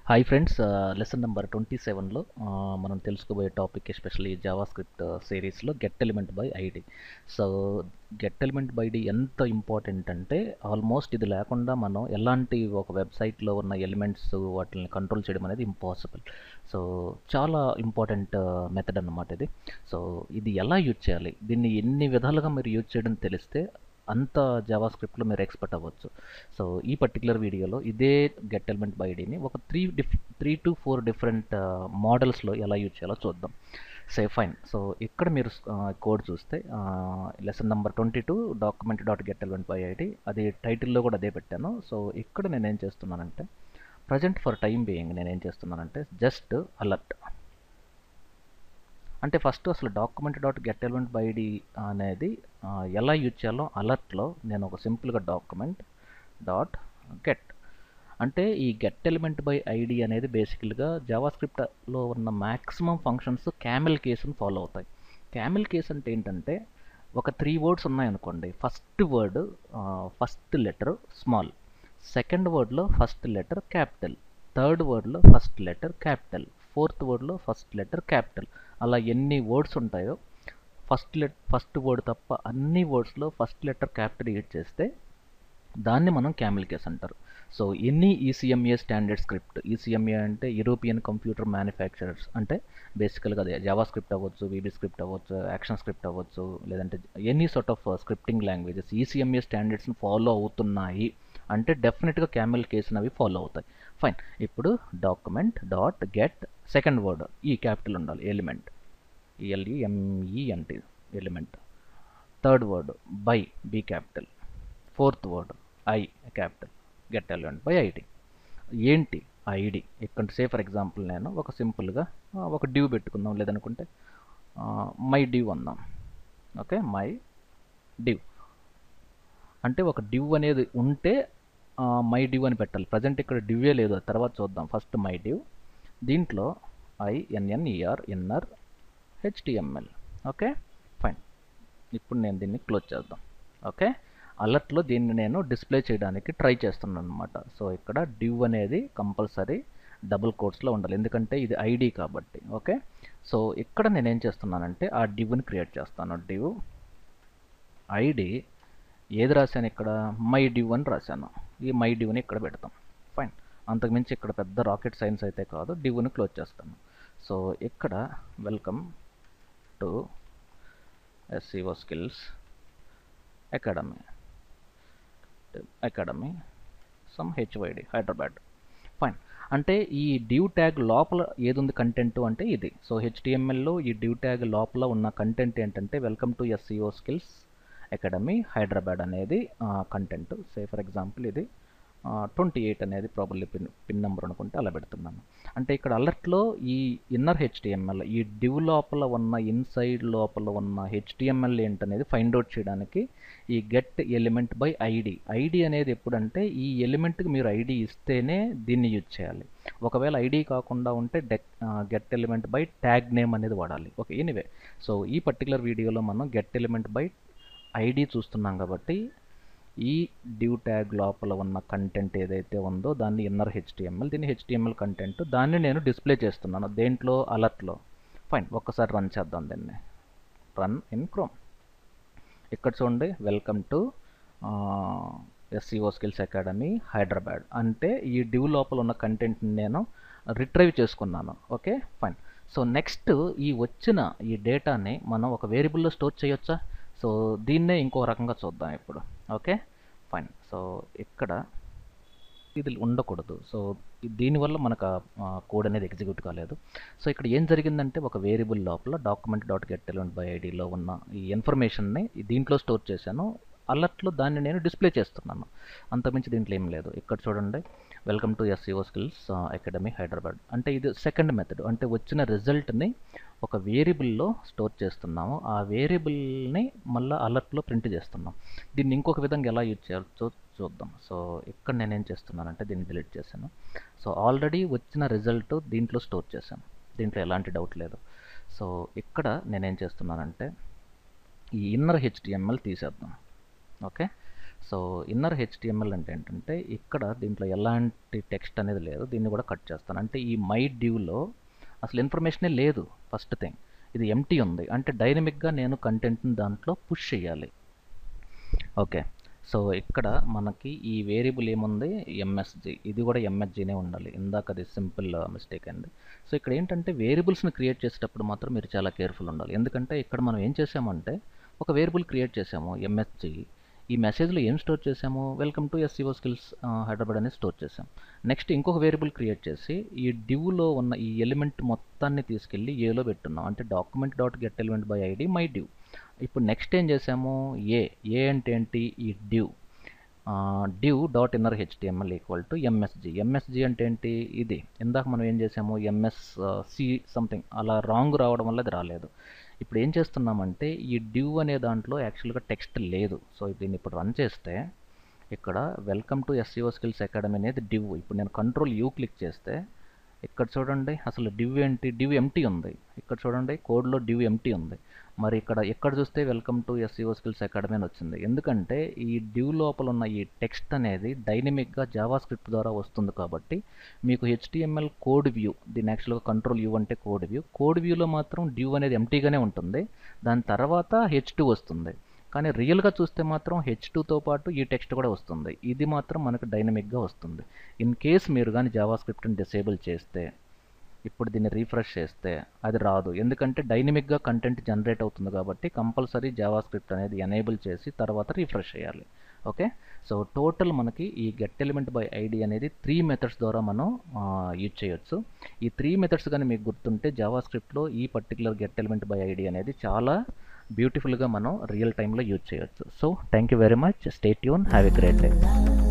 hi friends lesson number twenty సెవెన్లో మనం తెలుసుకోబోయే టాపిక్ ఎస్పెషల్లీ జావా స్క్రిప్ట్ సిరీస్లో get element by ID so get element by ID ఎంత important అంటే almost ఇది లేకుండా మనం ఎలాంటి ఒక వెబ్సైట్లో ఉన్న ఎలిమెంట్స్ వాటిని కంట్రోల్ చేయడం అనేది ఇంపాసిబుల్ సో చాలా ఇంపార్టెంట్ మెథడ్ అన్నమాట ఇది సో ఇది ఎలా యూజ్ చేయాలి దీన్ని ఎన్ని విధాలుగా మీరు యూజ్ చేయడం తెలిస్తే అంత జావా స్క్రిప్ట్లో మీరు ఎక్స్పర్ట్ అవ్వచ్చు సో ఈ పర్టికులర్ వీడియోలో ఇదే గెట్ ఎలిమెంట్ బై ఐడిని ఒక three diff three to four different మోడల్స్లో ఎలా యూజ్ చేయాలో చూద్దాం సే ఫైన్ సో ఇక్కడ మీరు కోడ్ చూస్తే lesson number twenty two document dot get element by ID అది టైటిల్లో కూడా అదే పెట్టాను సో ఇక్కడ నేను ఏం చేస్తున్నానంటే ప్రజెంట్ ఫర్ టైం బీయింగ్ నేను ఏం చేస్తున్నానంటే జస్ట్ అలర్ట్ అంటే ఫస్ట్ అసలు document dot get element by ID అనేది ఎలా యూజ్ చేయాలో అలర్ట్లో నేను ఒక సింపుల్గా డాక్యుమెంట్ డాట్ గెట్ అంటే ఈ గెట్ ఎలిమెంట్ బై ఐడి అనేది బేసికల్గా జావా స్క్రిప్ట్లో ఉన్న మ్యాక్సిమం ఫంక్షన్స్ క్యామెల్ కేసుని ఫాలో అవుతాయి క్యామెల్ కేస్ అంటే ఏంటంటే ఒక త్రీ వర్డ్స్ ఉన్నాయనుకోండి first word first letter small second వర్డ్లో ఫస్ట్ లెటర్ క్యాపిటల్ థర్డ్ వర్డ్లో ఫస్ట్ లెటర్ క్యాపిటల్ ఫోర్త్ వర్డ్లో ఫస్ట్ లెటర్ క్యాపిటల్ అలా ఎన్ని వర్డ్స్ ఉంటాయో ఫస్ట్ లెట్ ఫస్ట్ వర్డ్ తప్ప అన్ని వర్డ్స్లో ఫస్ట్ లెటర్ క్యాపిటల్ యూజ్ చేస్తే దాన్ని మనం క్యామిల్ కేస్ అంటారు so any ECMA standard script ECMA అంటే యూరోపియన్ కంప్యూటర్ మ్యానుఫ్యాక్చరర్స్ అంటే బేసికల్గా అదే జావా స్క్రిప్ట్ అవ్వచ్చు వీబీ స్క్రిప్ట్ అవ్వచ్చు యాక్షన్ స్క్రిప్ట్ అవ్వచ్చు లేదంటే any sort of scripting languages ECMA స్టాండర్డ్స్ని ఫాలో అవుతున్నాయి అంటే డెఫినెట్గా క్యామెల్ కేసుని అవి ఫాలో అవుతాయి ఫైన్ ఇప్పుడు document dot get second word E capital ఉండాలి ఎలిమెంట్ ఎల్ఈఎంఈ అంటే element third word by B capital fourth word I capital get element by ID ఏంటి ఐడి ఇక్కడ సే ఫర్ ఎగ్జాంపుల్ నేను ఒక సింపుల్గా ఒక డ్యూ పెట్టుకుందాం లేదనుకుంటే మై డ్యూ అందాం ఓకే మై డ్యూ అంటే ఒక డ్యూ అనేది ఉంటే మై డ్యూ అని పెట్టాలి ప్రజెంట్ ఇక్కడ డ్యూవే లేదు తర్వాత చూద్దాం ఫస్ట్ మై డ్యూ దీంట్లో INNER NR HTML okay fine ఇప్పుడు నేను దీన్ని క్లోజ్ చేద్దాం ఓకే అలర్ట్లో దీన్ని నేను డిస్ప్లే చేయడానికి ట్రై చేస్తున్నాను అనమాట సో ఇక్కడ డ్యూ అనేది కంపల్సరీ డబుల్ కోట్స్లో ఉండాలి ఎందుకంటే ఇది ఐడి కాబట్టి ఓకే సో ఇక్కడ నేను ఏం చేస్తున్నానంటే ఆ డ్యూని క్రియేట్ చేస్తాను డ్యూ ఐడి ఏది రాశాను ఇక్కడ మై డ్యూ అని రాశాను ఈ మై డ్యూని ఇక్కడ పెడతాం ఫైన్ అంతకుమించి ఇక్కడ పెద్ద రాకెట్ సైన్స్ అయితే కాదు డ్యూని క్లోజ్ చేస్తాను సో ఇక్కడ welcome to SCO skills academy academy some HYD Hyderabad fine అంటే ఈ డ్యూ ట్యాగ్ లోపల ఏది ఉంది కంటెంట్ అంటే ఇది సో హెచ్టిఎంఎల్లో ఈ డ్యూ ట్యాగ్ లోపల ఉన్న కంటెంట్ ఏంటంటే welcome to SCO skills academy Hyderabad అనేది కంటెంట్ సే ఫర్ ఎగ్జాంపుల్ ఇది ట్వంటీ ఎయిట్ అనేది ప్రాబర్లీ పిన్ పిన్ నెంబర్ అనుకుంటే అలా పెడుతున్నాను అంటే ఇక్కడ అలర్ట్లో ఈ ఇన్నర్ హెచ్టిఎంఎల్ ఈ డివ్ లోపల ఉన్న ఇన్సైడ్ లోపల ఉన్న హెచ్టిఎంఎల్ ఏంటనేది ఫైండ్ అవుట్ చేయడానికి ఈ get element by ID ID అనేది ఎప్పుడంటే ఈ ఎలిమెంట్కి మీరు ఐడి ఇస్తేనే దీన్ని యూజ్ చేయాలి ఒకవేళ ఐడి కాకుండా ఉంటే డెక్ get element by tag name అనేది వాడాలి ఓకే ఎనీవే సో ఈ పర్టికులర్ వీడియోలో మనం గెట్ ఎలిమెంట్ బై ఐడి చూస్తున్నాం కాబట్టి ఈ డ్యూ ట్యాగ్ లోపల ఉన్న కంటెంట్ ఏదైతే ఉందో దాన్ని ఇన్నర్ హెచ్టిఎంఎల్ దీన్ని హెచ్టిఎంఎల్ కంటెంట్ దాన్ని నేను డిస్ప్లే చేస్తున్నాను దేంట్లో అలర్ట్లో ఫైన్ ఒక్కసారి రన్ చేద్దాం దీన్ని రన్ ఇన్ క్రోమ్ ఇక్కడ చూడండి welcome to SCO skills academy Hyderabad అంటే ఈ డ్యూ లోపల ఉన్న కంటెంట్ని నేను రిట్రైవ్ చేసుకున్నాను ఓకే ఫైన్ సో నెక్స్ట్ ఈ వచ్చిన ఈ డేటాని మనం ఒక వేరియబుల్లో స్టోర్ చేయొచ్చా సో దీన్నే ఇంకో రకంగా చూద్దాం ఇప్పుడు ఓకే ఫైన్ సో ఇక్కడ ఇది ఉండకూడదు సో దీనివల్ల మనకు కోడ్ అనేది ఎగ్జిక్యూట్ కాలేదు సో ఇక్కడ ఏం జరిగిందంటే ఒక వేరియబుల్ లోపల document dot get element by ఐడిలో ఉన్న ఈ ఇన్ఫర్మేషన్ని దీంట్లో స్టోర్ చేశాను అలర్ట్లో దాన్ని నేను డిస్ప్లే చేస్తున్నాను అంతమించి దీంట్లో ఏం లేదు ఇక్కడ చూడండి welcome to SCO skills academy Hyderabad అంటే ఇది సెకండ్ మెథడ్ అంటే వచ్చిన రిజల్ట్ని ఒక వేరియబుల్లో స్టోర్ చేస్తున్నాము ఆ వేరియబుల్ని మళ్ళీ అలర్ట్లో ప్రింట్ చేస్తున్నాం దీన్ని ఇంకొక విధంగా ఎలా యూజ్ చేయాలో చూద్దాం సో ఇక్కడ నేనేం చేస్తున్నానంటే దీన్ని డిలీట్ చేశాను సో ఆల్రెడీ వచ్చిన రిజల్ట్ దీంట్లో స్టోర్ చేశాను దీంట్లో ఎలాంటి డౌట్ లేదు సో ఇక్కడ నేనేం చేస్తున్నానంటే ఈ ఇన్నర్ హెచ్డిఎంఎల్ తీసేద్దాం ఓకే సో ఇన్నర్ హెచ్టిఎంఎల్ అంటే ఏంటంటే ఇక్కడ దీంట్లో ఎలాంటి టెక్స్ట్ అనేది లేదు దీన్ని కూడా కట్ చేస్తాను అంటే ఈ మై డ్యూలో అసలు ఇన్ఫర్మేషనే లేదు ఫస్ట్ థింగ్ ఇది ఎంటీ ఉంది అంటే డైనమిక్గా నేను కంటెంట్ని దాంట్లో పుష్ చేయాలి ఓకే సో ఇక్కడ మనకి ఈ వేరియబుల్ ఏముంది ఎంఎస్జి ఇది కూడా ఎంఎస్జీనే ఉండాలి ఇందాక అది సింపుల్ మిస్టేక్ అయింది సో ఇక్కడ ఏంటంటే వేరియబుల్స్ని క్రియేట్ చేసేటప్పుడు మాత్రం మీరు చాలా కేర్ఫుల్ ఉండాలి ఎందుకంటే ఇక్కడ మనం ఏం చేసామంటే ఒక వేరియబుల్ క్రియేట్ చేసాము ఎంఎస్జి ఈ మెసేజ్లో ఏం స్టోర్ చేసాము welcome to SCO skills Hyderabad అనేది స్టోర్ చేసాం నెక్స్ట్ ఇంకొక వేరియబుల్ క్రియేట్ చేసి ఈ డివ్లో ఉన్న ఈ ఎలిమెంట్ మొత్తాన్ని తీసుకెళ్ళి ఏలో పెట్టున్నాం అంటే document dot get element by ID my div ఇప్పుడు నెక్స్ట్ ఏం చేసాము ఏ ఏ అంటే ఏంటి ఈ div div dot inner HTML equal to MSG MSG అంటే ఏంటి ఇది ఇందాక మనం ఏం చేసాము ఎంఎస్ సి సంథింగ్ అలా రాంగ్ రావడం వల్ల అది రాలేదు ఇప్పుడు ఏం చేస్తున్నామంటే ఈ డివ్ అనే దాంట్లో యాక్చువల్గా టెక్స్ట్ లేదు సో దీన్ని ఇప్పుడు రన్ చేస్తే ఇక్కడ welcome to SCO skills academy అనేది డివ్ ఇప్పుడు నేను కంట్రోల్ యూ క్లిక్ చేస్తే ఇక్కడ చూడండి అసలు డివ్ ఏంటి డివ్ ఎంటీ ఉంది ఇక్కడ చూడండి కోడ్లో డివ్ ఎంటీ ఉంది మరి ఇక్కడ ఎక్కడ చూస్తే welcome to SCO skills academy అని వచ్చింది ఎందుకంటే ఈ డివ్ లోపల ఉన్న ఈ టెక్స్ట్ అనేది డైనమిక్గా జావా స్క్రిప్ట్ ద్వారా వస్తుంది కాబట్టి మీకు హెచ్టిఎంఎల్ కోడ్ వ్యూ దీని యాక్చువల్గా కంట్రోల్ వ్యూ అంటే కోడ్ వ్యూ కోడ్ వ్యూలో మాత్రం డివ్ అనేది ఎంటీగానే ఉంటుంది దాని తర్వాత హెచ్ టూ వస్తుంది కానీ రియల్గా చూస్తే మాత్రం హెచ్ టూతో పాటు ఈ టెక్స్ట్ కూడా వస్తుంది ఇది మాత్రం మనకు డైనమిక్గా వస్తుంది ఇన్ కేస్ మీరు కానీ జావా స్క్రిప్ట్ని డిసేబుల్ చేస్తే ఇప్పుడు దీన్ని రీఫ్రెష్ చేస్తే అది రాదు ఎందుకంటే డైనమిక్గా కంటెంట్ జనరేట్ అవుతుంది కాబట్టి కంపల్సరీ జావా స్క్రిప్ట్ అనేది ఎనేబుల్ చేసి తర్వాత రీఫ్రెష్ చేయాలి ఓకే సో టోటల్ మనకి ఈ గెట్ ఎలిమెంట్ బై ఐడి అనేది త్రీ మెథడ్స్ ద్వారా మనం యూజ్ చేయొచ్చు ఈ త్రీ మెథడ్స్ కానీ మీకు గుర్తుంటే జావా స్క్రిప్ట్లో ఈ particular get element by ID అనేది చాలా బ్యూటిఫుల్గా మనం రియల్ టైంలో యూజ్ చేయొచ్చు so thank you very much stay tune have a great day